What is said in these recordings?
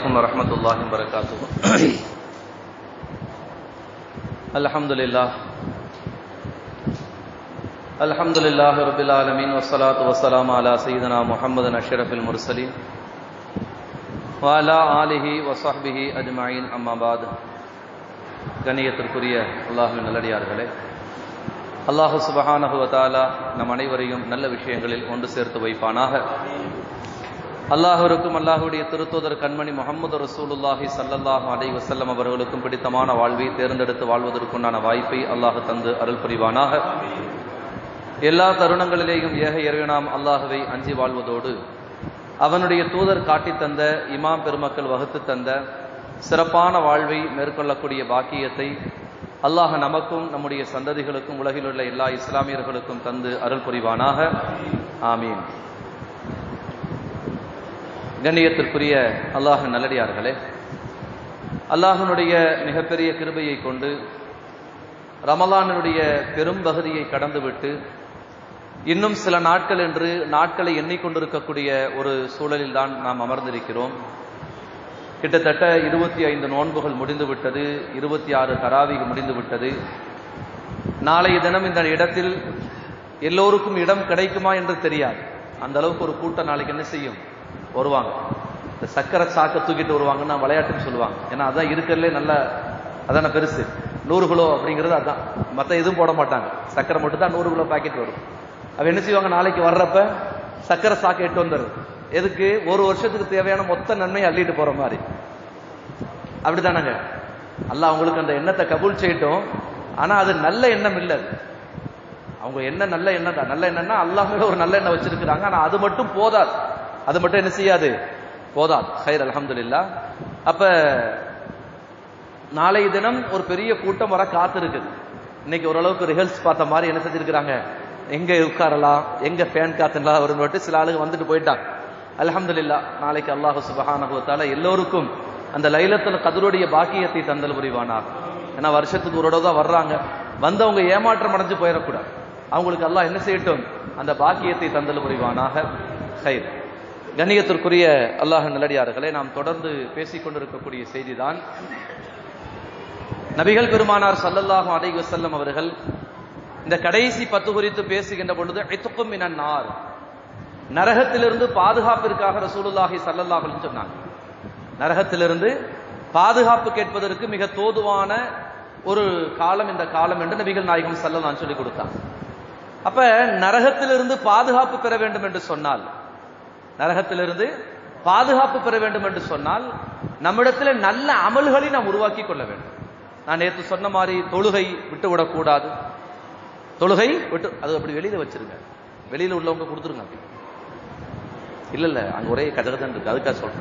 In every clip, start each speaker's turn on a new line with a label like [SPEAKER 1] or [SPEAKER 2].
[SPEAKER 1] عليكم ورحمة الله وبركاته الحمد لله الحمد لله رب العالمين والصلاة والسلام على سيدنا محمد أشرف المرسلين وعلى آله وصحبه أجمعين أما بعد கண்ணியத்திற்குரிய அல்லாஹுவின் நல்லடியார்களே அல்லாஹு சுபஹானஹு வதஆலா நம் அனைவரையும் நல்ல விஷயங்களில் ஒன்று சேர்த்து வைப்பானாக அல்லாஹருக்கும் அல்லாஹுடைய திருத்தூதர் கண்மணி முகமது ரசூலுல்லாஹி சல்லல்லாஹு அலைஹி வஸல்லம் அவர்களுக்கும் பிடித்தமான வாழ்வை தேர்ந்தெடுத்து வாழ்வதற்குண்டான வாய்ப்பை அல்லாஹ் தந்து அருள் புரிவானாக எல்லா தருணங்களிலேயும் ஏக இறைவனாம் அல்லாஹுவை அஞ்சி வாழ்வதோடு அவனுடைய தூதர் காட்டித் தந்த இமாம் பெருமக்கள் வகுத்து தந்த சிறப்பான வாழ்வை மேற்கொள்ளக்கூடிய பாக்கியத்தை அல்லாஹ் நமக்கும் நம்முடைய சந்ததிகளுக்கும் உலகில் உள்ள எல்லா இஸ்லாமியர்களுக்கும் தந்து அருள் புரிவானாக ஆமீன் கண்ணியத்திற்குரிய அல்லாஹ் நல்லடியார்களே அல்லாஹனுடைய மிகப்பெரிய கிருபையை கொண்டு ரமலானுடைய பெரும் பகுதியை கடந்துவிட்டு இன்னும் சில நாட்கள் என்று நாட்களை எண்ணிக்கொண்டிருக்கக்கூடிய ஒரு சூழலில் தான் நாம் அமர்ந்திருக்கிறோம் கிட்டத்தட்ட இருபத்தி ஐந்து நோன்புகள் முடிந்துவிட்டது இருபத்தி ஆறு தராவிக முடிந்துவிட்டது நாளைய தினம் இந்த இடத்தில் எல்லோருக்கும் இடம் கிடைக்குமா என்று தெரியாது அந்த அளவுக்கு ஒரு கூட்டம் நாளைக்கு என்ன செய்யும் வருவாங்க இந்த சக்கரை சாக்க தூக்கிட்டு வருவாங்கன்னா விளையாட்டுன்னு சொல்லுவாங்க ஏன்னா அதான் இருக்கிறதுலே நல்ல அதான பெருசு நூறு கிலோ அப்படிங்கிறது அதான் மற்ற எதுவும் போட மாட்டாங்க சக்கரை மட்டும் தான் நூறு கிலோ பாக்கெட் வரும் அவ என்ன செய்வாங்க நாளைக்கு வர்றப்ப சக்கரை சாக்கு எட்டு வந்துடுது எதுக்கு ஒரு வருஷத்துக்கு தேவையான மொத்த நன்மையை அள்ளிட்டு போற மாதிரி அப்படித்தானங்க அல்ல அவங்களுக்கு அந்த எண்ணத்தை கபூல் செய்யட்டும் ஆனா அது நல்ல எண்ணம் இல்லை அது அவங்க என்ன நல்ல எண்ணம் தான் நல்ல எண்ணம்னா அல்லாஹ் மேல ஒரு நல்ல எண்ணம் வச்சிருக்கிறாங்க ஆனா அது மட்டும் போதாது அது மட்டும் என்ன செய்யாது போதாது ஹைர் அலமதுல்லா அப்ப நாளைய தினம் ஒரு பெரிய கூட்டம் வர காத்து இருக்குது இன்னைக்கு ஓரளவுக்கு ரிஹர்ஸ் பார்த்த மாதிரி என்ன செஞ்சிருக்கிறாங்க எங்க உட்காரலாம் எங்க ஃபேன் காத்துலாம் வரும்னு சில ஆளுங்க வந்துட்டு போயிட்டாங்க அலமதுல்லா நாளைக்கு அல்லாஹு சுபஹானகுவத்தால எல்லோருக்கும் அந்த லைலத்தில் கதருடைய பாக்கியத்தை தந்தல் புரிவானார் ஏன்னா வருஷத்துக்கு ஒரு தான் வர்றாங்க வந்தவங்க ஏமாற்றம் அடைஞ்சு போயிடக்கூடாது அவங்களுக்கு அல்லாஹ் என்ன செய்யட்டும் அந்த பாக்கியத்தை தந்தல் புரிவானாக ஹைர் கண்ணியத்திற்குரிய அல்லாஹ் நல்லடியார்களே நாம் தொடர்ந்து பேசிக் கொண்டிருக்கக்கூடிய செய்திதான் நபிகள் பெருமானார் சல்லல்லாஹு அலை வசல்லம் அவர்கள் இந்த கடைசி பத்து குறித்து பேசுகின்ற பொழுது இத்துக்கும் மினார் நரகத்திலிருந்து பாதுகாப்பிற்காக ரசூலுல்லாஹி சல்லல்லாஹு சொன்னாங்க நரகத்திலிருந்து பாதுகாப்பு கேட்பதற்கு மிக தோதுவான ஒரு காலம் இந்த காலம் என்று நபிகள் நாயகம் சல்லல்லான்னு சொல்லி கொடுத்தாங்க அப்ப நரகத்திலிருந்து பாதுகாப்பு பெற வேண்டும் என்று சொன்னால் நரகத்திலிருந்து பாதுகாப்பு பெற வேண்டும் என்று சொன்னால் நம்மிடத்தில் நல்ல அமல்களை நாம் உருவாக்கி கொள்ள வேண்டும் நான் நேற்று சொன்ன மாதிரி தொழுகை விட்டு விடக்கூடாது தொழுகை விட்டு அது அப்படி வெளியில வச்சிருங்க வெளியில உள்ளவங்க கொடுத்துருங்க அப்படி இல்ல இல்ல அங்க ஒரே கதகதன் இருக்கு அதுக்காக சொல்றேன்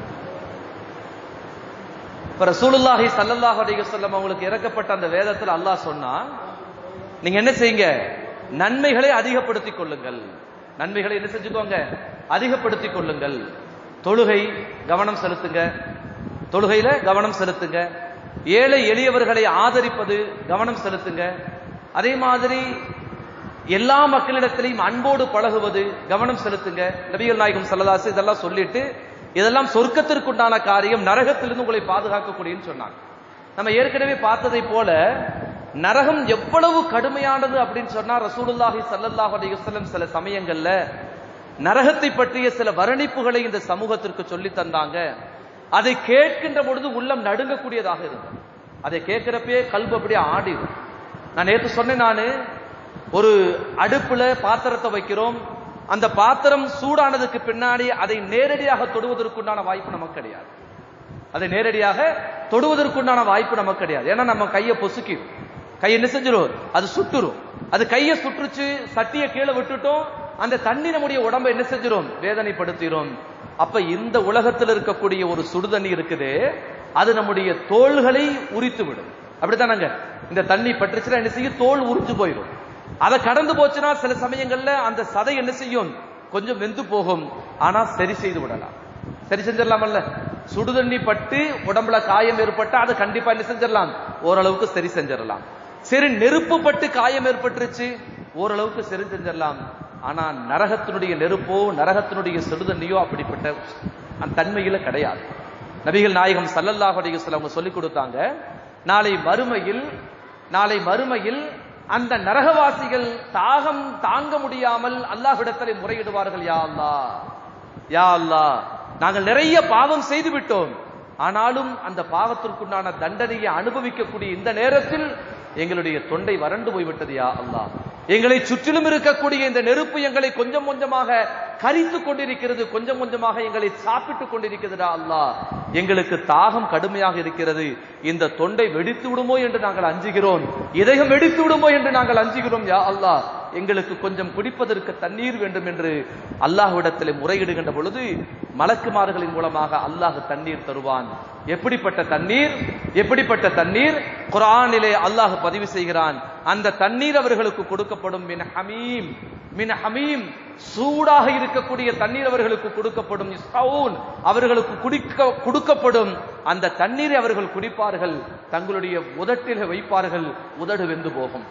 [SPEAKER 1] இப்ப ரசூலுல்லாஹி சல்லல்லாஹு அலைஹி வஸல்லம் அவங்களுக்கு இறக்கப்பட்ட அந்த வேதத்தில் அல்லாஹ் சொன்னா நீங்க என்ன செய்யுங்க நன்மைகளை அதிகப்படுத்திக் கொள்ளுங்கள் நன்மைகளை என்ன செஞ்சுக்கோங்க அதிகப்படுத்திக் கொள்ளுங்கள் தொழுகை கவனம் செலுத்துங்க தொழுகையில கவனம் செலுத்துங்க ஏழை எளியவர்களை ஆதரிப்பது கவனம் செலுத்துங்க அதே மாதிரி எல்லா மக்களிடத்திலையும் அன்போடு பழகுவது கவனம் செலுத்துங்க நபிகள் நாயகம் சல்லதாசு இதெல்லாம் சொல்லிட்டு இதெல்லாம் சொர்க்கத்திற்குண்டான காரியம் நரகத்திலிருந்து உங்களை பாதுகாக்கக்கூடியன்னு சொன்னாங்க நம்ம ஏற்கனவே பார்த்ததை போல நரகம் எவ்வளவு கடுமையானது அப்படின்னு சொன்னா ரசூலுல்லாஹி சல்லல்லாஹு அலைஹி வஸல்லம் சில சமயங்கள்ல நரகத்தை பற்றிய சில வர்ணிப்புகளை இந்த சமூகத்திற்கு சொல்லி தந்தாங்க அதை கேட்கின்ற பொழுது உள்ளம் நடுங்கக்கூடியதாக இருந்தது அதை கேட்கிறப்பே கல்வி அப்படியே ஆடிடும் நான் நேற்று சொன்னேன் நானு ஒரு அடுப்புல பாத்திரத்தை வைக்கிறோம் அந்த பாத்திரம் சூடானதுக்கு பின்னாடி அதை நேரடியாக தொடுவதற்குண்டான வாய்ப்பு நமக்கு கிடையாது அதை நேரடியாக தொடுவதற்குண்டான வாய்ப்பு நமக்கு கிடையாது ஏன்னா நம்ம கையை பொசுக்கி கை என்ன செஞ்சிடும் அது சுட்டுரும் அது கையை சுற்றுச்சு சட்டியை கீழே விட்டுட்டோம் அந்த தண்ணி நம்முடைய உடம்பை என்ன செஞ்சிடும் வேதனைப்படுத்திடும் அப்ப இந்த உலகத்தில் இருக்கக்கூடிய ஒரு சுடுதண்ணி இருக்குது அது நம்முடைய தோள்களை உரித்து விடும் அப்படித்தானங்க இந்த தண்ணி பற்றுச்சுன்னா என்ன செய்யும் தோல் உறிஞ்சு போயிடும் அதை கடந்து போச்சுன்னா சில சமயங்கள்ல அந்த சதை என்ன செய்யும் கொஞ்சம் வெந்து போகும் ஆனா சரி செய்து விடலாம் சரி செஞ்சிடலாமல்ல சுடுதண்ணி பட்டு உடம்புல காயம் ஏற்பட்டா அதை கண்டிப்பா என்ன செஞ்சிடலாம் ஓரளவுக்கு சரி செஞ்சிடலாம் சரி நெருப்பு பட்டு காயம் ஏற்பட்டுருச்சு ஓரளவுக்கு சரி செஞ்சிடலாம் ஆனா நரகத்தினுடைய நெருப்போ நரகத்தினுடைய சுடுதண்ணியோ அப்படிப்பட்ட அந்த தன்மையில கிடையாது நபிகள் நாயகம் ஸல்லல்லாஹு அலைஹி வஸல்லம் அவங்க சொல்லிக் கொடுத்தாங்க நாளை மறுமையில் நாளை மறுமையில் அந்த நரகவாசிகள் தாகம் தாங்க முடியாமல் அல்லாஹ்விடத்திலே முறையிடுவார்கள் யா அல்லாஹ் யா அல்லாஹ் நாங்கள் நிறைய பாவம் செய்து விட்டோம் ஆனாலும் அந்த பாவத்திற்குண்டான தண்டனையை அனுபவிக்கக்கூடிய இந்த நேரத்தில் எங்களுடைய தொண்டை வறண்டு போய்விட்டது யா அல்லாஹ் எங்களை சுற்றிலும் இருக்கக்கூடிய இந்த நெருப்பு எங்களை கொஞ்சம் கொஞ்சமாக கரித்து கொண்டிருக்கிறது கொஞ்சம் கொஞ்சமாக எங்களை சாப்பிட்டுக் கொண்டிருக்கிறதா அல்லாஹ் எங்களுக்கு தாகம் கடுமையாக இருக்கிறது இந்த தொண்டை வெடித்து விடுமோ என்று நாங்கள் அஞ்சுகிறோம் இதயம் வெடித்து விடுமோ என்று நாங்கள் அஞ்சுகிறோம் யா அல்லாஹ் எங்களுக்கு கொஞ்சம் குடிப்பதற்கு தண்ணீர் வேண்டும் என்று அல்லாஹ்விடத்தில் முறையிடுகின்ற பொழுது மலக்குமார்களின் மூலமாக அல்லாஹ் தண்ணீர் தருவான் எப்படிப்பட்ட தண்ணீர் எப்படிப்பட்ட தண்ணீர் குர்ஆனிலே அல்லாஹ் பதிவு செய்கிறான் அந்த தண்ணீர் அவர்களுக்கு கொடுக்கப்படும் மின் ஹமீம் மின் ஹமீம் சூடாக இருக்கக்கூடிய தண்ணீர் அவர்களுக்கு கொடுக்கப்படும் இஸ்கவுன் அவர்களுக்கு குடிக்க கொடுக்கப்படும் அந்த தண்ணீரை அவர்கள் குடிப்பார்கள் தங்களுடைய உதட்டில் வைப்பார்கள் உதடு வெந்து போகும்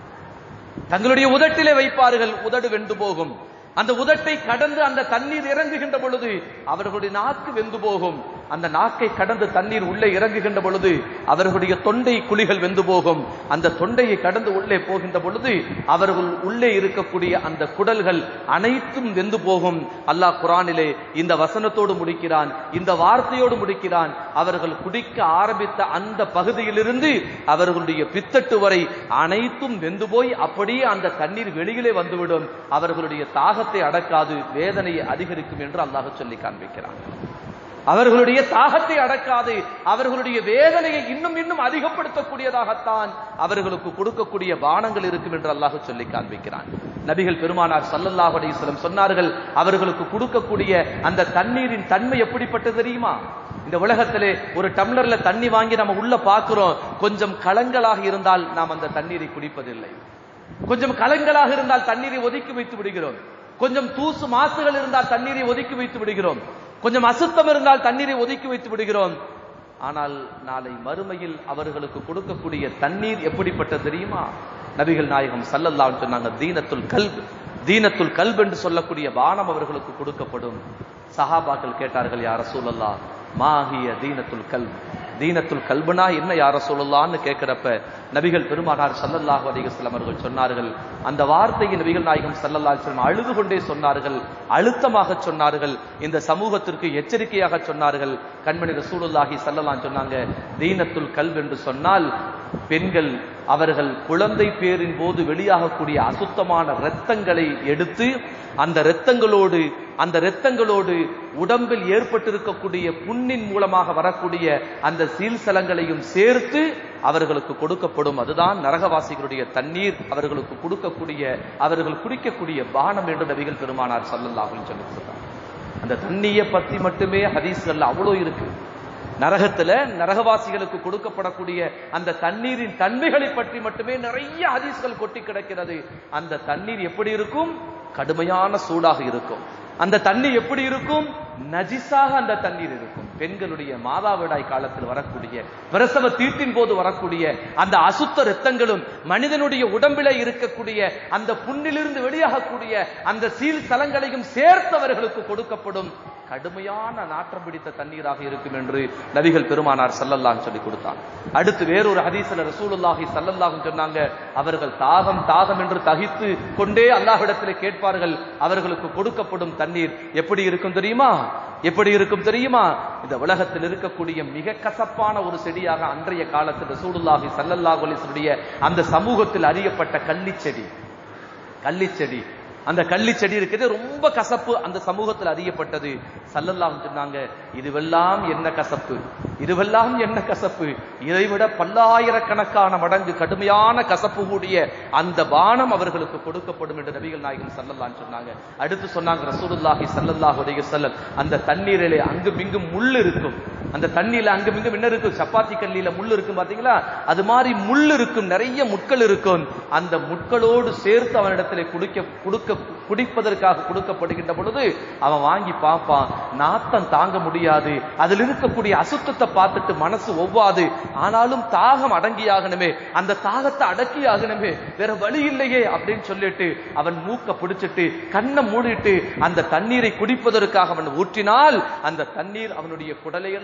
[SPEAKER 1] தங்களுடைய உதட்டிலே வைப்பார்கள் உதடு வெந்து போகும் அந்த உதட்டை கடந்து அந்த தண்ணீர் இறங்குகின்ற பொழுது அவர்களுடைய நாக்கு வெந்து போகும் அந்த நாக்கை கடந்து தண்ணீர் உள்ளே இறங்குகின்ற பொழுது அவர்களுடைய தொண்டை குழிகள் வெந்து போகும் அந்த தொண்டையை கடந்து உள்ளே போகின்ற பொழுது அவர்கள் உள்ளே இருக்கக்கூடிய அந்த குடல்கள் அனைத்தும் வெந்து போகும் அல்லாஹ் குரானிலே இந்த வசனத்தோடு முடிக்கிறான் இந்த வார்த்தையோடு முடிக்கிறான் அவர்கள் குடிக்க ஆரம்பித்த அந்த பகுதியிலிருந்து அவர்களுடைய பித்தட்டு வரை அனைத்தும் வெந்து போய் அப்படியே அந்த தண்ணீர் வெளியிலே வந்துவிடும் அவர்களுடைய தாகத்தை அடக்காது வேதனையை அதிகரிக்கும் என்று அல்லாஹ் சொல்லி காண்பிக்கிறான் அவர்களுடைய தாகத்தை அடக்காது அவர்களுடைய வேதனையை இன்னும் இன்னும் அதிகப்படுத்தக்கூடியதாகத்தான் அவர்களுக்கு கொடுக்கக்கூடிய பானங்கள் இருக்கும் என்று அல்லாஹ் சொல்லி காண்பிக்கிறான் நபிகள் பெருமானார் சல்லல்லாஹு அலைஹி வஸல்லம் சொன்னார்கள் அவர்களுக்கு கொடுக்கக்கூடிய அந்த தண்ணீரின் தன்மை எப்படிப்பட்டது தெரியுமா இந்த உலகத்திலே ஒரு டம்ளர்ல தண்ணி வாங்கி நம்ம உள்ள பார்க்கிறோம் கொஞ்சம் கலங்களாக இருந்தால் நாம் அந்த தண்ணீரை குடிப்பதில்லை கொஞ்சம் கலங்களாக இருந்தால் தண்ணீரை ஒதுக்கி வைத்து விடுகிறோம் கொஞ்சம் தூசு மாசுகள் இருந்தால் தண்ணீரை ஒதுக்கி வைத்து விடுகிறோம் கொஞ்சம் அசுத்தம் இருந்தால் தண்ணீரை ஒதுக்கி வைத்து விடுகிறோம் ஆனால் நாளை மறுமையில் அவர்களுக்கு கொடுக்கக்கூடிய தண்ணீர் எப்படிப்பட்டது தெரியுமா நபிகள் நாயகம் சல்லல்லாஹு சொன்னாங்க தீனத்துல் கல்ப் தீனத்துல் கல்ப் என்று சொல்லக்கூடிய பானம் அவர்களுக்கு கொடுக்கப்படும் சஹாபாக்கள் கேட்டார்கள் யார சூழல்லா மாஹிய தீனத்துல் கல்ப் தீனத்துல் கல்பனா என்ன யார சொல்லலான்னு கேட்கிறப்ப நபிகள் பெருமானார் சல்லல்லாஹு அலைஹி வஸல்லம் அவர்கள் சொன்னார்கள் அந்த வார்த்தையை நபிகள் நாயகம் சல்லல்லாஹு அலைஹி வஸல்லம் அழுது கொண்டே சொன்னார்கள் அழுத்தமாக சொன்னார்கள் இந்த சமூகத்திற்கு எச்சரிக்கையாக சொன்னார்கள் கண்மணி ரசூலுல்லாஹி ஸல்லல்லாஹு சொன்னாங்க தீனத்துல் கல்ப் என்று சொன்னால் பெண்கள் அவர்கள் குழந்தை பேரின் போது வெளியாகக்கூடிய அசுத்தமான இரத்தங்களை எடுத்து அந்த இரத்தங்களோடு அந்த இரத்தங்களோடு உடம்பில் ஏற்பட்டிருக்கக்கூடிய புண்ணின் மூலமாக வரக்கூடிய அந்த சீல்சலங்களையும் சேர்த்து அவர்களுக்கு கொடுக்கப்படும் அதுதான் நரகவாசிகளுடைய தண்ணீர் அவர்களுக்கு கொடுக்கக்கூடிய அவர்கள் குடிக்கக்கூடிய பானம் என்று நபிகள் பெருமானார் சல்லல்லாஹு அலைஹி சொல்லி கொடுத்தாங்க அந்த தண்ணியை பத்தி மட்டுமே ஹதீஸ்கள்ல அவ்வளோ இருக்கு நரகத்துல நரகவாசிகளுக்கு கொடுக்கப்படக்கூடிய அந்த தண்ணீரின் தன்மைகளை பற்றி மட்டுமே நிறைய ஹதீஸ்கள் கொட்டி கிடக்கிறது அந்த தண்ணீர் எப்படி இருக்கும் கடுமையான சூடாக இருக்கும் அந்த தண்ணீர் எப்படி இருக்கும் நஜிஸாக அந்த தண்ணீர் இருக்கும் பெண்களுடைய மாதாவிடாய் காலத்தில் வரக்கூடிய பிரசவ தீட்டின் போது வரக்கூடிய அந்த அசுத்த ரத்தங்களும் மனிதனுடைய உடம்பில இருக்கக்கூடிய அந்த புண்ணிலிருந்து வெளியாகக்கூடிய அந்த சீல் தலங்களையும் சேர்த்தவர்களுக்கு கொடுக்கப்படும் கடுமையான நாற்றம் பிடித்த தண்ணீராக இருக்கும் என்று நபிகள் பெருமானார் சல்லல்லாஹு சொல்லி கொடுத்தார் அடுத்து வேறொரு ஹதீஸ்ல ரசூலுல்லாஹி சல்லல்லாஹு சொன்னாங்க அவர்கள் தாகம் தாகம் என்று தகித்து கொண்டே அல்லாஹ்விடத்தில் கேட்பார்கள் அவர்களுக்கு கொடுக்கப்படும் தண்ணீர் எப்படி இருக்கும் தெரியுமா எப்படி இருக்கும் தெரியுமா இந்த உலகத்தில் இருக்கக்கூடிய மிக கசப்பான ஒரு செடியாக அன்றைய காலத்தில் ரசூலுல்லாஹி சல்லல்லாஹு அலைஹி வஸல்லுடைய அந்த சமூகத்தில் அறியப்பட்ட கள்ளிச்செடி கள்ளிச்செடி அந்த கள்ளி செடி இருக்குது ரொம்ப கசப்பு அந்த சமூகத்தில் அறியப்பட்டது சல்லல்லாம் சொன்னாங்க இதுவெல்லாம் என்ன கசப்பு இதுவெல்லாம் என்ன கசப்பு இதைவிட பல்லாயிரக்கணக்கான மடங்கு கடுமையான கசப்பு கூடிய அந்த பானம் அவர்களுக்கு கொடுக்கப்படும் என்று நபிகள் நாயகம் சல்லல்லான்னு சொன்னாங்க அடுத்து சொன்னாங்க ரசூலுல்லாஹி சல்லல்லாஹு அலைஹி வஸல்லம் அந்த தண்ணீரிலே அங்கும் இங்கும் முள் இருக்கும் அந்த தண்ணியில அங்கும் இங்கும் என்ன இருக்கும் சப்பாத்தி கல்லியில முள் இருக்கும் பாத்தீங்களா அது மாதிரி முள் இருக்கும் நிறைய முட்கள் இருக்கும் அந்த முட்களோடு சேர்த்து அவனிடத்திலே குடிக்க கொடுக்க குடிப்பதற்காக கொடுக்கப்படுகின்ற பொழுது அவன் வாங்கி பார்ப்பான் நாத்தம் தாங்க முடியாது அதில் இருக்கக்கூடிய அசுத்தத்தை பார்த்துட்டு மனசு ஒவ்வாது ஆனாலும் தாகம் அடங்கியாகணுமே அந்த தாகத்தை அடக்கி ஆகணுமே வேற வழி இல்லையே அப்படின்னு சொல்லிட்டு அவன் மூக்க பிடிச்சிட்டு கண்ணை மூடிட்டு அந்த தண்ணீரை குடிப்பதற்காக அவன் ஊற்றினால் அந்த தண்ணீர் அவனுடைய குடலையெல்லாம்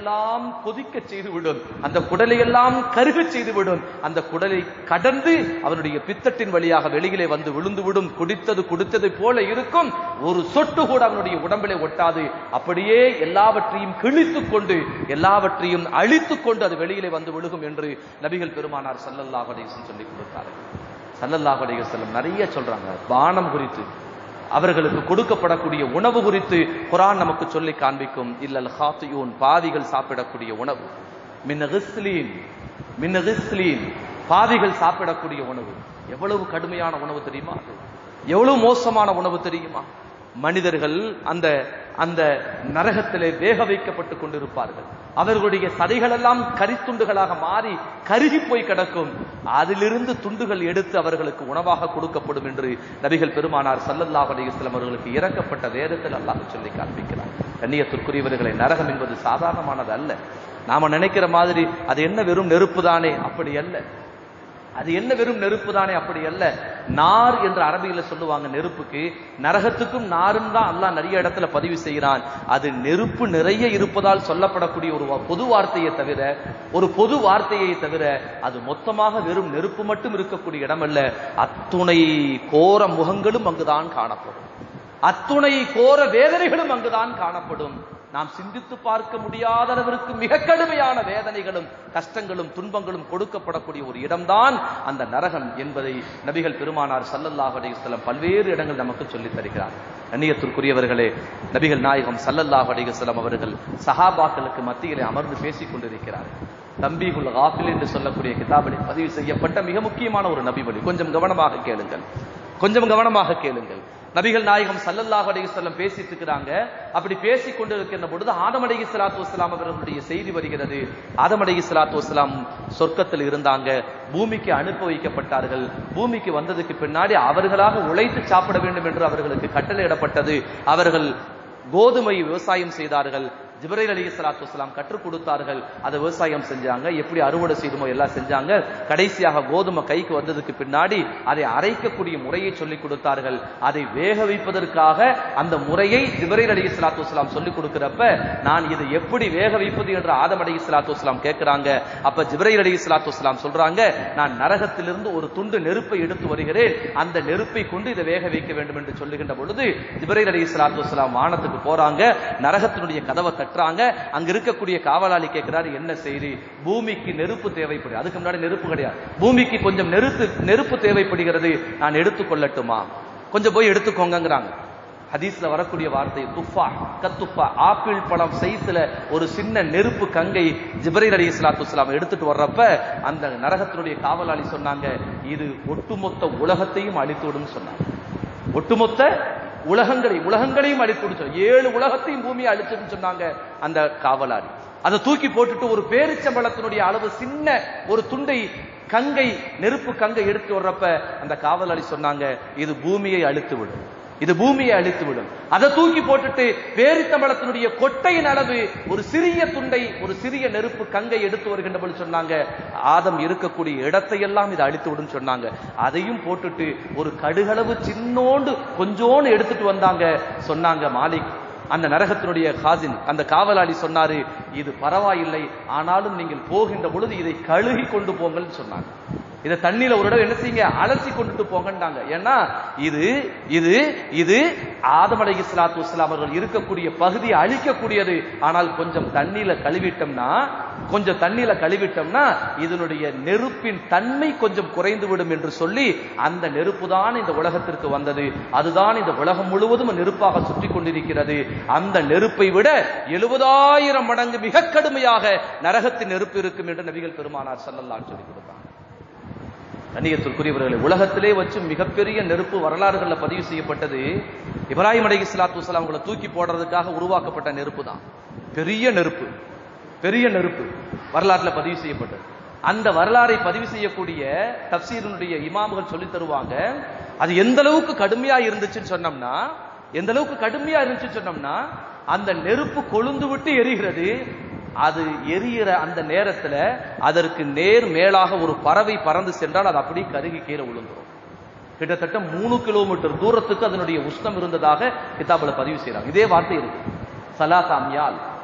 [SPEAKER 1] எல்லாம் கொதிக்க செய்துவிடும் அந்த குடலை எல்லாம் கருக செய்துவிடும் அந்த குடலை கடந்து அவனுடைய பித்தட்டின் வழியாக வெளியிலே வந்து விழுந்துவிடும் குடித்தது குடித்ததை போல இருக்கும் ஒரு சொட்டு கூட அவனுடைய உடம்பிலே ஒட்டாது அப்படியே எல்லாவற்றையும் கிழித்துக் கொண்டு எல்லாவற்றையும் அழித்துக் கொண்டு அது வெளியிலே வந்து விழுகும் என்று நபிகள் பெருமானார் சல்லல்லாஹு அலைஹி வஸல்லம் சொல்லிக் கொடுத்தார்கள் சல்லல்லாஹு அலைஹி வஸல்லம் நிறைய சொல்றாங்க பானம் குறித்து அவர்களுக்கு கொடுக்கப்படக்கூடிய உணவு குறித்து குரான் நமக்கு சொல்லி காண்பிக்கும் இல்லல் ஹாத்தியூன் பாவிகள் சாப்பிடக்கூடிய உணவு மின்னகிஸ்லீன் மின்னகிஸ்லீன் பாவிகள் சாப்பிடக்கூடிய உணவு எவ்வளவு கடுமையான உணவு தெரியுமா அது எவ்வளவு மோசமான உணவு தெரியுமா மனிதர்கள் அந்த அந்த நரகத்திலே வேக வைக்கப்பட்டு கொண்டிருப்பார்கள் அவர்களுடைய சதைகள் எல்லாம் கரித்துண்டுகளாக மாறி கருகி போய் கிடக்கும் அதிலிருந்து துண்டுகள் எடுத்து அவர்களுக்கு உணவாக கொடுக்கப்படும் என்று நபிகள் பெருமானார் சல்லல்லாஹு அலைஹி வஸல்லம் அவர்களுக்கு இறக்கப்பட்ட வேதத்தில் அல்லாஹ் சொல்லி காண்பிக்கிறார் கண்ணியத்திற்குரியவர்களை நரகம் என்பது சாதாரணமானது அல்ல நாம நினைக்கிற மாதிரி அது என்ன வெறும் நெருப்பு தானே அப்படி அல்ல அது என்ன வெறும் நெருப்பு தானே அப்படி அல்ல நார் என்று அரபியில சொல்லுவாங்க நெருப்புக்கு நரகத்துக்கும் நாரும் தான் அல்லாஹ் நிறைய இடத்துல பதிவு செய்கிறான் அது நெருப்பு நிறைய இருப்பதால் சொல்லப்படக்கூடிய ஒரு வா- பொது வார்த்தையை தவிர ஒரு பொது வார்த்தையை தவிர அது மொத்தமாக வெறும் நெருப்பு மட்டும் இருக்கக்கூடிய இடமல்ல அத்துணை கோர முகங்களும் அங்குதான் காணப்படும் அத்துணை கோர வேதனைகளும் அங்குதான் காணப்படும் நாம் சிந்தித்து பார்க்க முடியாத அளவிற்கு மிக கடுமையான வேதனைகளும் கஷ்டங்களும் துன்பங்களும் கொடுக்கப்படக்கூடிய ஒரு இடம்தான் அந்த நரகம் என்பதை நபிகள் பெருமானார் சல்லல்லாஹு அலைஹி வஸல்லம் பல்வேறு இடங்கள் நமக்கு சொல்லித் தருகிறார் கண்ணியத்திற்குரியவர்களே நபிகள் நாயகம் சல்லல்லாஹு அலைஹி வஸல்லம் அவர்கள் சஹாபாக்களுக்கு மத்தியிலே அமர்ந்து பேசிக் கொண்டிருக்கிறார் தம்பீகுல் காஃபில் என்று சொல்லக்கூடிய கிதாபில் பதிவு செய்யப்பட்ட மிக முக்கியமான ஒரு நபிமொழி கொஞ்சம் கவனமாக கேளுங்கள் கொஞ்சம் கவனமாக கேளுங்கள் நபிகள் நாயகம் சல்லல்லாஹு அலைஹி வஸல்லம் பேசிட்டு இருக்கிறாங்க அப்படி பேசிக் கொண்டிருக்கின்ற பொழுது ஆதம் அலைஹி ஸலாத்து வஸலாம் அவர்களுடைய செய்தி வருகிறது ஆதம் அலைஹி ஸலாத்து வஸலாம் சொர்க்கத்தில் இருந்தாங்க பூமிக்கு அனுப்ப வைக்கப்பட்டார்கள் பூமிக்கு வந்ததுக்கு பின்னாடி அவர்களாக உழைத்து சாப்பிட வேண்டும் என்று அவர்களுக்கு கட்டளையிடப்பட்டது அவர்கள் கோதுமை விவசாயம் செய்தார்கள் ஜிப்ரைல் அலி சலாத்து வசலாம் கற்றுக் கொடுத்தார்கள் அதை விவசாயம் செஞ்சாங்க எப்படி அறுவடை செய்யணுமோ எல்லாம் செஞ்சாங்க கடைசியாக கோதுமை கைக்கு வந்ததுக்கு பின்னாடி அதை அரைக்கக்கூடிய முறையை சொல்லிக் கொடுத்தார்கள் அதை வேக வைப்பதற்காக அந்த முறையை ஜிப்ரைல் அலி சலாத்து வசலாம் சொல்லிக் கொடுக்கிறப்ப நான் இதை எப்படி வேக வைப்பது என்று ஆதம் அலி சலாத்து வசலாம் கேட்கிறாங்க அப்ப ஜிப்ரைல் அலி சலாத்து வசலாம் சொல்றாங்க நான் நரகத்திலிருந்து ஒரு துண்டு நெருப்பை எடுத்து வருகிறேன் அந்த நெருப்பை கொண்டு இதை வேக வைக்க வேண்டும் என்று சொல்லுகின்ற பொழுது ஜிப்ரைல் அலி சலாத்து வசலாம் வானத்துக்கு போறாங்க நரகத்தினுடைய கதவை தட்டுறாங்க அங்க இருக்கக்கூடிய காவலாளி கேட்கிறாரு என்ன செய்தி பூமிக்கு நெருப்பு தேவைப்படுது அதுக்கு முன்னாடி நெருப்பு கிடையாது பூமிக்கு கொஞ்சம் நெருப்பு நெருப்பு தேவைப்படுகிறது நான் எடுத்துக்கொள்ளட்டுமா கொஞ்சம் போய் எடுத்துக்கோங்கங்கிறாங்க ஹதீஸ்ல வரக்கூடிய வார்த்தை துஃபா கத்துஃபா ஆப்பிள் பழம் சைஸ்ல ஒரு சின்ன நெருப்பு கங்கை ஜிப்ரைல் அலி இஸ்லாத்து வஸ்லாம் எடுத்துட்டு வர்றப்ப அந்த நரகத்தினுடைய காவலாளி சொன்னாங்க இது ஒட்டுமொத்த உலகத்தையும் அழித்துவிடும் சொன்னாங்க ஒட்டுமொத்த உலகங்களை உலகங்களையும் அழித்துடும் சொன்னாங்க ஏழு உலகத்தையும் பூமியை அழிச்சுன்னு சொன்னாங்க அந்த காவலாளி அதை தூக்கி போட்டுட்டு ஒரு பேரிச்சம்பழத்தினுடைய அளவு சின்ன ஒரு துண்டை கங்கை நெருப்பு கங்கை எடுத்து வர்றப்ப அந்த காவலாளி சொன்னாங்க இது பூமியை அழித்து விடும் இது பூமியை அழித்து விடும் அதை தூக்கி போட்டுட்டு பேரித்தம்பளத்தினுடைய கொட்டையின் அளவு ஒரு சிறிய துண்டை ஒரு சிறிய நெருப்பு கங்கை எடுத்து வருகின்ற பொழுது சொன்னாங்க ஆதம் இருக்கக்கூடிய இடத்தை எல்லாம் இது அழித்து விடும் சொன்னாங்க அதையும் போட்டுட்டு ஒரு கடுகளவு சின்னோண்டு கொஞ்சோண்டு எடுத்துட்டு வந்தாங்க சொன்னாங்க மாலிக் அந்த நரகத்தினுடைய காசின் அந்த காவலாளி சொன்னாரு இது பரவாயில்லை ஆனாலும் நீங்கள் போகின்ற பொழுது இதை கழுகி கொண்டு போங்கள்னு சொன்னாங்க இதை தண்ணியில ஒரு இடம் என்ன செய்யுங்க அலசி கொண்டுட்டு போங்கன்றாங்க ஏன்னா இது இது இது ஆதம் அலைஹி ஸலாத்து வஸலாம் அவர்கள் இருக்கக்கூடிய பகுதியை அழிக்கக்கூடியது ஆனால் கொஞ்சம் தண்ணியில கழுவிட்டோம்னா கொஞ்சம் தண்ணியில கழுவிட்டோம்னா இதனுடைய நெருப்பின் தன்மை கொஞ்சம் குறைந்து விடும் என்று சொல்லி அந்த நெருப்பு தான் இந்த உலகத்திற்கு வந்தது அதுதான் இந்த உலகம் முழுவதும் நெருப்பாக சுற்றி கொண்டிருக்கிறது அந்த நெருப்பை விட எழுபதாயிரம் மடங்கு மிக கடுமையாக நரகத்தின் நெருப்பு இருக்கும் என்று நபிகள் பெருமானார் ஸல்லல்லாஹு சொல்லி கொடுத்தாங்க கண்ணியத்திற்குரியவர்களை உலகத்திலே வச்சு மிகப்பெரிய நெருப்பு வரலாறுகள்ல பதிவு செய்யப்பட்டது இப்ராஹிம் அலைஹி ஸலாத்து வஸலாம் அவங்களை தூக்கி போடுறதுக்காக உருவாக்கப்பட்ட நெருப்பு தான் பெரிய நெருப்பு பெரிய நெருப்பு வரலாற்றுல பதிவு செய்யப்பட்டது அந்த வரலாறை பதிவு செய்யக்கூடிய தப்சீருடைய இமாம்கள் சொல்லி தருவாங்க அது எந்த அளவுக்கு கடுமையா இருந்துச்சுன்னு சொன்னோம்னா எந்த அளவுக்கு கடுமையா இருந்துச்சுன்னு சொன்னோம்னா அந்த நெருப்பு கொழுந்து விட்டு எரிகிறது அது எரியிற அந்த நேரத்துல அதற்கு நேர் மேலாக ஒரு பறவை பறந்து சென்றால் அது அப்படியே கருகி கீழே விழுந்துரும் கிட்டத்தட்ட மூணு கிலோமீட்டர் தூரத்துக்கு அதனுடைய உஷ்ணம் இருந்ததாக கிதாபுல பதிவு செய்றாங்க இதே வார்த்தை இருக்கு சலாசாமியால்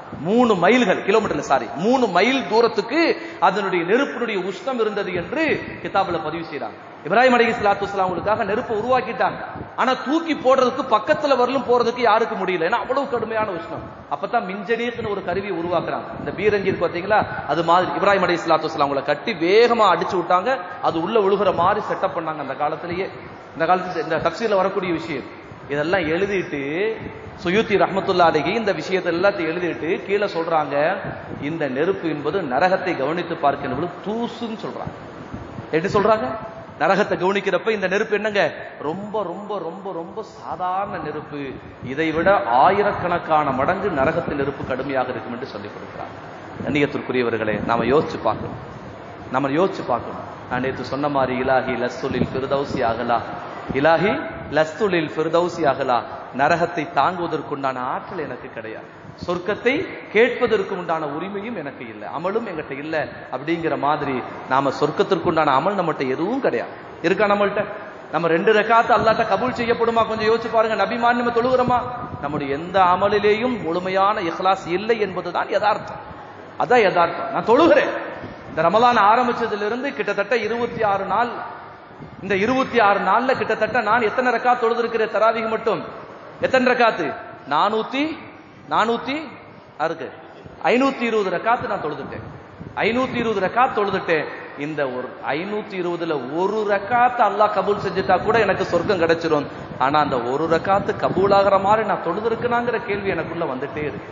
[SPEAKER 1] மூணு மைல்கள் கிலோமீட்டர்ல சாரி மூணு மைல் தூரத்துக்கு அதனுடைய நெருப்பினுடைய உஷ்ணம் இருந்தது என்று கிதாபுல பதிவு செய்றாங்க இப்ராஹிம் அலி சலாத்து அவங்களுக்காக நெருப்பை உருவாக்கிட்டாங்க ஆனா தூக்கி போடுறதுக்கு பக்கத்துல வரலும் போறதுக்கு யாருக்கு முடியல ஏன்னா அவ்வளவு கடுமையான உஷ்ணம் அப்பதான் மின்ஜனீர்னு ஒரு கருவியை உருவாக்குறாங்க இந்த பீரங்கி இருக்கு பாத்தீங்களா அது மாதிரி இப்ராஹிம் அலி சலாத்து அவங்களை கட்டி வேகமா அடிச்சு விட்டாங்க அது உள்ள விழுகிற மாதிரி செட்டப் பண்ணாங்க அந்த காலத்திலேயே இந்த காலத்துல இந்த தப்சீல வரக்கூடிய விஷயம் இதெல்லாம் எழுதிட்டு சுயூத்தி ரஹமத்துல்லா அலிகி இந்த விஷயத்தை எல்லாத்தையும் எழுதிட்டு கீழே சொல்றாங்க இந்த நெருப்பு என்பது நரகத்தை கவனித்து பார்க்கின்ற தூசுன்னு சொல்றாங்க எப்படி சொல்றாங்க நரகத்தை கவனிக்கிறப்ப இந்த நெருப்பு என்னங்க ரொம்ப ரொம்ப ரொம்ப ரொம்ப சாதாரண நெருப்பு இதை விட ஆயிரக்கணக்கான மடங்கு நரகத்தின் நெருப்பு கடுமையாக இருக்கும் என்று சொல்லிக் கொடுக்கிறாங்க கண்ணியத்திற்குரியவர்களே நாம யோசிச்சு பார்க்கணும் நம்ம யோசிச்சு பார்க்கணும் நான் நேற்று சொன்ன மாதிரி இலாஹி லஸ்துலில் ஃபிர்தௌசி ஆகலா இலாஹி லஸ்துலில் ஃபிர்தௌசி ஆகலா நரகத்தை தாங்குவதற்குண்டான ஆற்றல் எனக்கு கிடையாது சொர்க்கத்தை கேட்பதற்கு உண்டான உரிமையும் எனக்கு இல்லை அமலும் எங்கிட்ட இல்லை அப்படிங்கிற மாதிரி நாம சொர்க்கத்திற்குண்டான அமல் நம்மகிட்ட எதுவும் கிடையாது இருக்கா நம்மள்ட்ட நம்ம ரெண்டு ரெக்காத்து அல்லாட்ட கபூல் செய்யப்படுமா கொஞ்சம் யோசிச்சு பாருங்க நபிமான் நம்ம தொழுகிறோமா நம்முடைய எந்த அமலிலேயும் முழுமையான இஹ்லாஸ் இல்லை என்பதுதான் யதார்த்தம் அதான் யதார்த்தம் நான் தொழுகிறேன் இந்த ரமலான் ஆரம்பிச்சதுல இருந்து கிட்டத்தட்ட இருபத்தி ஆறு நாள் இந்த இருபத்தி ஆறு நாள்ல கிட்டத்தட்ட நான் எத்தனை ரக்காத் தொழுதிருக்கிறேன் தராவிக மட்டும் எத்தனை ரக்காத்து நானூத்தி நானூத்தி அருக்கு ஐநூத்தி இருபது ரக்காத்து நான் தொழுதுட்டேன் ஐநூத்தி இருபது ரக்காத் தொழுதுட்டேன் இந்த ஒரு ஐநூத்தி இருபதுல ஒரு ரக்காத்து அல்லாஹ் கபூல் செஞ்சுட்டா கூட எனக்கு சொர்க்கம் கிடைச்சிரும் ஆனா அந்த ஒரு ரக்காத்து கபூல் ஆகிற மாதிரி நான் தொழுதுருக்கனாங்கிற கேள்வி எனக்குள்ள வந்துட்டே இருக்கு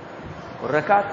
[SPEAKER 1] ஒரு ரக்காத்து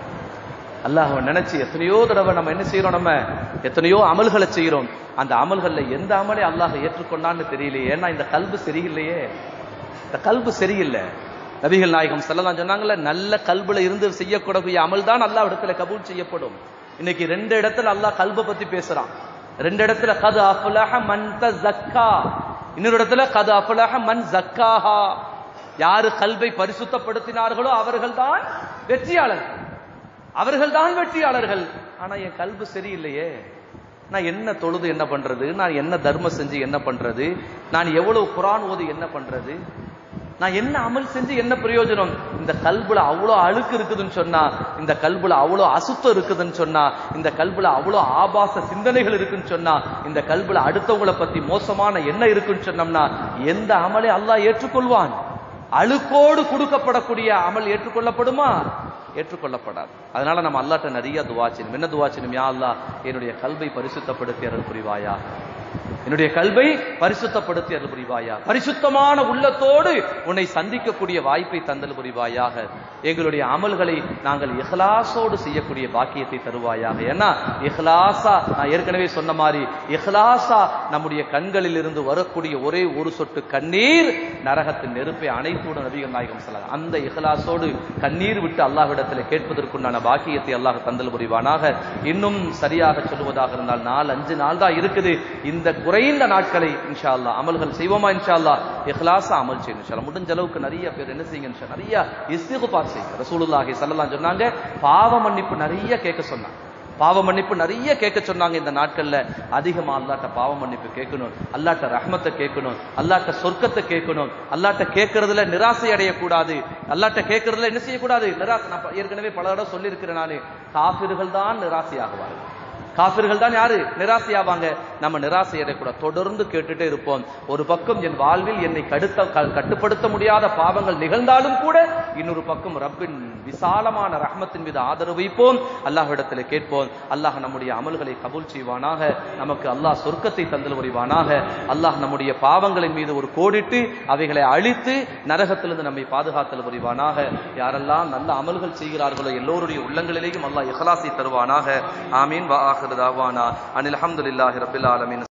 [SPEAKER 1] அல்லாஹ்வை நினைச்சு எத்தனையோ தடவை நம்ம என்ன செய்யறோம் நம்ம எத்தனையோ அமல்களை செய்யறோம் அந்த அமல்கள்ல எந்த அமலை அல்லாஹ் ஏற்றுக்கொண்டான்னு தெரியலையே ஏன்னா இந்த கல்பு சரியில்லையே இந்த கல்பு சரியில்லை நபிகள் நாயகம் செல்லலாம் சொன்னாங்கல்ல நல்ல கல்புல இருந்து செய்யக்கூடிய அமல் தான் அல்லாஹ் இடத்துல கபூல் செய்யப்படும் இன்னைக்கு ரெண்டு இடத்துல அல்லாஹ் கல்பை பத்தி பேசுறான் ரெண்டு இடத்துல கது அஃபலஹ மன் தக்கா இன்னொரு இடத்துல கது அஃபலஹ மன் ஜக்காஹா யாரு கல்வை பரிசுத்தப்படுத்தினார்களோ அவர்கள்தான் வெற்றியாளர்கள் அவர்கள்தான் வெற்றியாளர்கள் ஆனா என் கல்பு சரியில்லையே நான் என்ன தொழுது என்ன பண்றது நான் என்ன தர்மம் செஞ்சு என்ன பண்றது நான் எவ்வளவு குரான் ஓதி என்ன பண்றது நான் என்ன அமல் செஞ்சு என்ன பிரயோஜனம் இந்த கல்புல அவ்வளோ அழுக்கு இருக்குதுன்னு சொன்னா இந்த கல்புல அவ்வளோ அசுத்தம் இருக்குதுன்னு சொன்னா இந்த கல்புல அவ்வளோ ஆபாச சிந்தனைகள் இருக்குன்னு சொன்னா இந்த கல்புல அடுத்தவங்களை பத்தி மோசமான எண்ணம் இருக்குன்னு சொன்னோம்னா எந்த அமலை அல்லாஹ் ஏற்றுக்கொள்வான் அழுக்கோடு கொடுக்கப்படக்கூடிய அமல் ஏற்றுக்கொள்ளப்படுமா ஏற்றுக்கொள்ளப்படாது அதனால நம்ம அல்லாட்ட நிறைய துவா செய்யணும் என்ன துவா செய்யணும் யா அல்லாஹ் என்னுடைய கல்வை பரிசுத்தப்படுத்தி அருள் புரிவாயா என்னுடைய கல்வை பரிசுத்தப்படுத்தி அருள் புரிவாயா பரிசுத்தமான உள்ளத்தோடு உன்னை சந்திக்கக்கூடிய வாய்ப்பை தந்தல் புரிவாயாக எங்களுடைய அமல்களை நாங்கள் இஹ்லாஸோடு செய்யக்கூடிய பாக்கியத்தை தருவாயாக ஏன்னா இஹ்லாஸா நான் ஏற்கனவே சொன்ன மாதிரி இஹ்லாஸா நம்முடைய கண்களில் இருந்து வரக்கூடிய ஒரே ஒரு சொட்டு கண்ணீர் நரகத்தின் நெருப்பை அனைத்துடன் நபிகள் நாயகம் சொல்லலாம் அந்த இஹ்லாஸோடு கண்ணீர் விட்டு அல்லாஹ்விடத்தில் கேட்பதற்குண்டான பாக்கியத்தை அல்லாஹ் தந்தல் புரிவானாக இன்னும் சரியாக சொல்லுவதாக இருந்தால் நாலு அஞ்சு நாள் தான் இருக்குது இந்த குறைந்த நாட்களை இன்ஷா அல்லா அமல்கள் செய்வோமா இன்ஷா அல்லா இஹ்லாஸா அமல் செய்யணும் இன்ஷா அல்லாஹ். முடிஞ்ச அளவுக்கு நிறைய பேர் என்ன செய்யுங்க இன்ஷா நிறைய இஸ்திகுபார் செய்யுங்க ரசூலுல்லாஹி ஸல்லல்லாஹு சொன்னாங்க பாவ மன்னிப்பு நிறைய கேட்க சொன்னாங்க பாவ மன்னிப்பு நிறைய கேட்க சொன்னாங்க இந்த நாட்கள்ல அதிகமா அல்லாட்ட பாவ மன்னிப்பு கேட்கணும் அல்லாட்ட ரஹ்மத்தை கேட்கணும் அல்லாட்ட சொர்க்கத்தை கேட்கணும் அல்லாட்ட கேட்கறதுல நிராசை அடையக்கூடாது அல்லாட்ட கேட்கறதுல என்ன செய்யக்கூடாது நிராசை நான் ப- ஏற்கனவே பல தடவை சொல்லியிருக்கிறேன் நானு காபிர்கள் தான் நிராசை ஆகுவார்கள் காபிர்கள் தான் யாரு நிராசையாவாங்க நம்ம நிராசை அடையக்கூடாது தொடர்ந்து கேட்டுட்டே இருப்போம் ஒரு பக்கம் என் வாழ்வில் என்னை கடுத்த க- கட்டுப்படுத்த முடியாத பாவங்கள் நிகழ்ந்தாலும் கூட இன்னொரு பக்கம் ரப்பின் விசாலமான ரஹ்மத்தின் மீது ஆதரவு வைப்போம் அல்லாஹ்விடத்தில் கேட்போம் அல்லாஹ் நம்முடைய அமல்களை கபூல் செய்வானாக நமக்கு அல்லாஹ் சொர்க்கத்தை தந்தல் புரிவானாக அல்லாஹ் நம்முடைய பாவங்களின் மீது ஒரு கோடிட்டு அவைகளை அழித்து நரகத்திலிருந்து நம்மை பாதுகாத்தல் புரிவானாக யாரெல்லாம் நல்ல அமல்கள் செய்கிறார்களோ எல்லோருடைய உள்ளங்களிலேயும் அல்லாஹ் இஹ்லாஸை தருவானாக ஆமீன் வா ஆஹிரு தாவானா அனில் அல்ஹம்துலில்லாஹி ரப்பில் ஆலமீன்